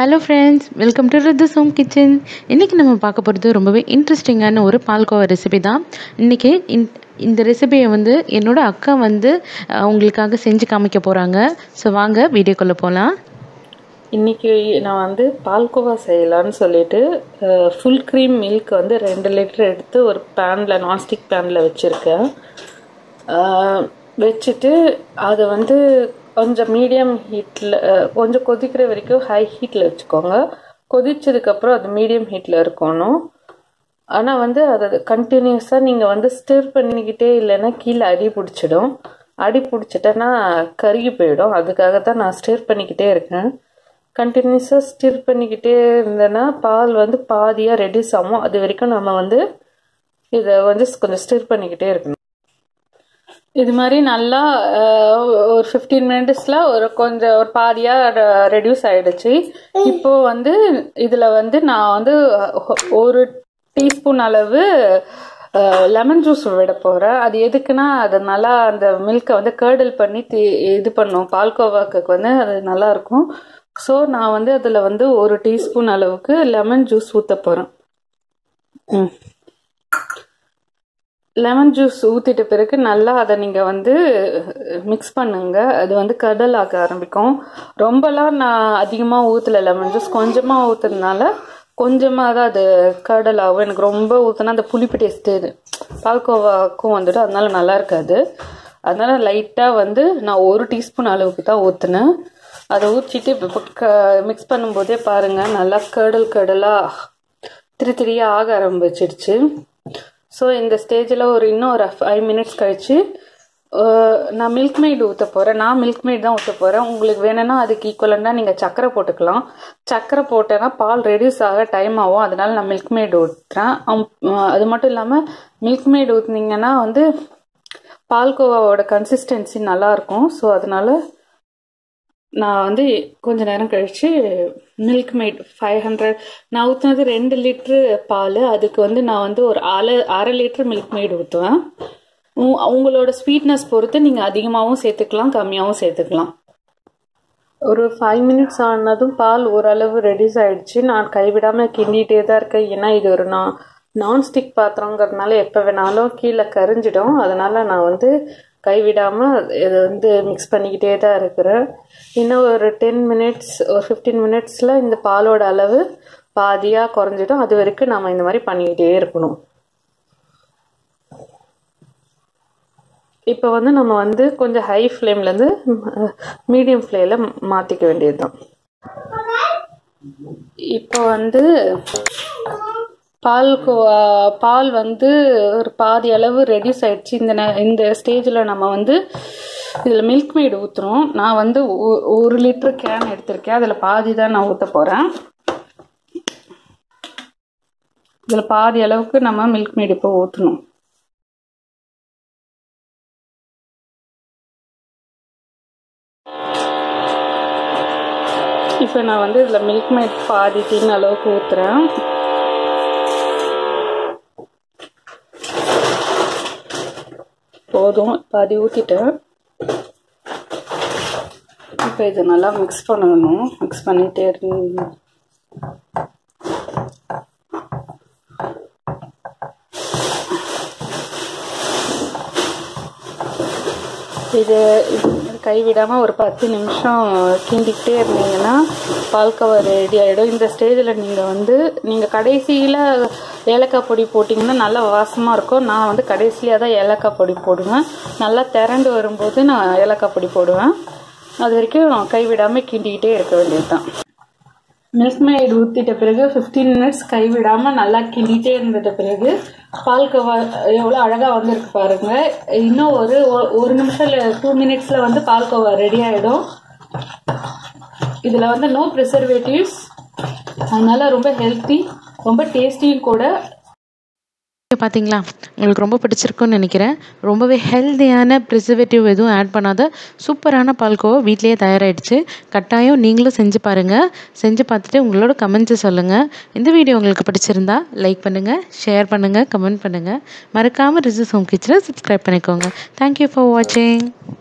hello friends welcome to Rithu's home kitchen இன்றைக்கி நம்ம பார்க்க போகிறது ரொம்பவே இன்ட்ரெஸ்டிங்கான ஒரு பால்கோவா ரெசிபி தான் இன்றைக்கி இந்த ரெசிபியை வந்து என்னோடய அக்கா வந்து அஹ், உங்களுக்காக செஞ்சு காமிக்க போகிறாங்க ஸோ வாங்க வீடியோக்குள்ளே போகலாம் இன்னைக்கு நான் வந்து பால்கோவா செய்யலான்னு சொல்லிட்டு ஃபுல் க்ரீம் மில்க் வந்து ரெண்டு லிட்டர் எடுத்து ஒரு பேனில் நான்ஸ்டிக் பேனில் வச்சுருக்கேன் அஹ், வச்சுட்டு அதை வந்து கொஞ்சம் மீடியம் ஹீட்டில் கொஞ்சம் கொதிக்கிற வரைக்கும் ஹை ஹீட்டில் வச்சுக்கோங்க கொதிச்சதுக்கப்புறம் அது மீடியம் ஹீட்டில் இருக்கணும் ஆனால் வந்து அதை கண்டினியூஸாக நீங்கள் வந்து ஸ்டிர் பண்ணிக்கிட்டே இல்லைன்னா கீழே அடி பிடிச்சிடும் அடி பிடிச்சிட்டேன்னா கருகி போயிடும் அதுக்காக தான் நான் ஸ்டிர் பண்ணிக்கிட்டே இருக்கேன் கண்டினியூஸாக ஸ்டிர் பண்ணிக்கிட்டே இருந்தேன்னா பால் வந்து பாதியாக ரெடியூஸ் ஆகும் அது வரைக்கும் நம்ம வந்து இதை வந்து கொஞ்சம் ஸ்டிர் பண்ணிக்கிட்டே இருக்கணும் இது மாதிரி நல்லா அஹ், ஒரு ஃபிஃப்டீன் மினிட்ஸில் ஒரு கொஞ்சம் ஒரு பாதியாக ரெடியூஸ் ஆயிடுச்சு இப்போ வந்து இதில் வந்து நான் வந்து ஒரு டீஸ்பூன் அளவு லெமன் ஜூஸ் விட போகிறேன் அது எதுக்குன்னா அது நல்லா அந்த மில்கை வந்து கேர்டல் பண்ணி தி- இது பண்ணும் பால்கோவாக்கு வந்து அது நல்லா இருக்கும் ஸோ நான் வந்து அதில் வந்து ஒரு டீஸ்பூன் அளவுக்கு லெமன் ஜூஸ் ஊற்ற போகிறேன் ம் லெமன் ஜூஸ் ஊற்றிட்ட பிறகு நல்லா அதை நீங்கள் வந்து மிக்ஸ் பண்ணுங்க அது வந்து கடல் ஆக ஆரம்பிக்கும் ரொம்பலாம் நான் அதிகமாக ஊற்றல லெமன் ஜூஸ் கொஞ்சமாக ஊற்றுறதுனால கொஞ்சமாக தான் அது கடல் ஆகும் எனக்கு ரொம்ப ஊற்றினா அந்த புளிப்பு டேஸ்ட்டு பால்கோவாக்கும் வந்துட்டு அதனால நல்லா இருக்காது அதனால லைட்டாக வந்து நான் ஒரு டீஸ்பூன் அளவுக்கு தான் ஊற்றினேன் அதை ஊற்றிட்டு இப்போ மிக்ஸ் பண்ணும்போதே பாருங்கள் நல்லா கடல் கடலாக திரி திரியாக ஆக ஆரம்பிச்சிடுச்சு ஸோ இந்த ஸ்டேஜில் ஒரு இன்னும் ஒரு ஃபைவ் மினிட்ஸ் கழிச்சு அஹ், நான் மில்க் மெய்டு ஊற்ற போகிறேன் நான் மில்க் மெய்டு தான் ஊற்ற போகிறேன் உங்களுக்கு வேணும்னா அதுக்கு ஈக்குவலண்டாக நீங்கள் சக்கரை போட்டுக்கலாம் சக்கரை போட்டேன்னா பால் ரெடியூஸ் ஆக டைம் ஆகும் அதனால நான் மில்க் மெய்டு ஊற்றுறேன் அது மட்டும் இல்லாமல் மில்க் மெய்டு ஊற்றுனீங்கன்னா வந்து பால்கோவாவோட கன்சிஸ்டன்சி நல்லாயிருக்கும் ஸோ அதனால நான் வந்து கொஞ்ச நேரம் கழிச்சு மில்க் மேட் ஃபைவ் ஹண்ட்ரட் நான் ஊற்றுனது ரெண்டு லிட்ரு பால் அதுக்கு வந்து நான் வந்து ஒரு அரை அரை லிட்ரு மில்க் மேட் ஊற்றுவேன் உ- உங்களோட ஸ்வீட்னஸ் பொறுத்து நீங்கள் அதிகமாகவும் சேர்த்துக்கலாம் கம்மியாகவும் சேர்த்துக்கலாம் ஒரு ஃபைவ் மினிட்ஸ் ஆனதும் பால் ஓரளவு ரெடியூஸ் ஆயிடுச்சு நான் கைவிடாமல் கிண்டிகிட்டே தான் இருக்கேன் ஏன்னா இது ஒரு நான் நான்ஸ்டிக் பாத்திரங்கிறதுனால எப்போ வேணாலும் கீழே கரிஞ்சிடும் அதனால நான் வந்து கைவிடாமல் இதை வந்து மிக்ஸ் பண்ணிக்கிட்டே தான் இருக்கிறேன் இன்னும் ஒரு டென் மினிட்ஸ் ஒரு ஃபிஃப்டீன் மினிட்ஸில் இந்த பாலோட அளவு பாதியாக குறைஞ்சிடும் அது வரைக்கும் நம்ம இந்த மாதிரி பண்ணிக்கிட்டே இருக்கணும் இப்போ வந்து நம்ம வந்து கொஞ்சம் ஹை ஃப்ளேம்லேருந்து மீடியம் ஃப்ளேமில் மாற்றிக்க வேண்டியது தான் இப்போ வந்து பால் கோ- பால் வந்து ஒரு பாதி அளவு ரெடியூஸ் ஆயிடுச்சு இந்த நே- இந்த ஸ்டேஜில் நம்ம வந்து இதில் மில்க் மேடு ஊற்றுறோம் நான் வந்து ஒ- ஒரு லிட்டர் கேன் எடுத்திருக்கேன் அதில் பாதி தான் நான் ஊற்ற போகிறேன் இதில் பாதி அளவுக்கு நம்ம மில்க் மேடு இப்போ ஊற்றணும் இப்போ நான் வந்து இதில் மில்க் மேட் பாதி டின் அளவுக்கு ஊற்றுறேன் போதும் பாதி ஊற்றிட்டேன் இப்போ இதை நல்லா மிக்ஸ் பண்ணணும் மிக்ஸ் பண்ணிகிட்டே இருந்து இது இது கைவிடாமல் ஒரு பத்து நிமிஷம் கிண்டிக்கிட்டே இருந்தீங்கன்னா பால்கவா ரெடி ஆகிடும் இந்த ஸ்டேஜில் நீங்கள் வந்து நீங்கள் கடைசியில் ஏலக்காய் பொடி போட்டிங்கன்னா நல்லா வாசமாக இருக்கும் நான் வந்து கடைசியாக தான் ஏலக்காய் பொடி போடுவேன் நல்லா திரண்டு வரும்போது நான் ஏலக்காய் பொடி போடுவேன் அது வரைக்கும் கைவிடாமல் கிண்டிக்கிட்டே இருக்க வேண்டியது தான் மில்க் மேட் ஊற்றிட்ட பிறகு ஃபிஃப்டீன் மினிட்ஸ் கைவிடாமல் நல்லா கிண்டிகிட்டே இருந்துட்ட பிறகு பால்கோவா எவ்வளோ அழகாக வந்திருக்கு பாருங்க இன்னும் ஒரு ஒ- ஒரு நிமிஷம் இல்லை டூ மினிட்ஸில் வந்து பால்கோவா ரெடி ஆகிடும் இதில் வந்து நோ ப்ரிசர்வேட்டிவ்ஸ் அதனால ரொம்ப ஹெல்த்தி ரொம்ப டேஸ்டியும் கூட இங்க பார்த்தீங்களா உங்களுக்கு ரொம்ப பிடிச்சிருக்குன்னு நினைக்கிறேன் ரொம்பவே ஹெல்தியான ப்ரிசர்வேட்டிவ் எதுவும் ஆட் பண்ணாத சூப்பரான பால்கோவா வீட்லேயே தயாராகிடுச்சு கட்டாயம் நீங்களும் செஞ்சு பாருங்கள் செஞ்சு பார்த்துட்டு உங்களோட கமெண்ட்ஸை சொல்லுங்கள் இந்த வீடியோ உங்களுக்கு பிடிச்சிருந்தா லைக் பண்ணுங்கள் ஷேர் பண்ணுங்கள் கமெண்ட் பண்ணுங்கள் மறக்காமல் ரிசஸ் ஹோம் கிச்சனை சப்ஸ்கிரைப் பண்ணிக்கோங்க தேங்க்யூ ஃபார் வாட்சிங்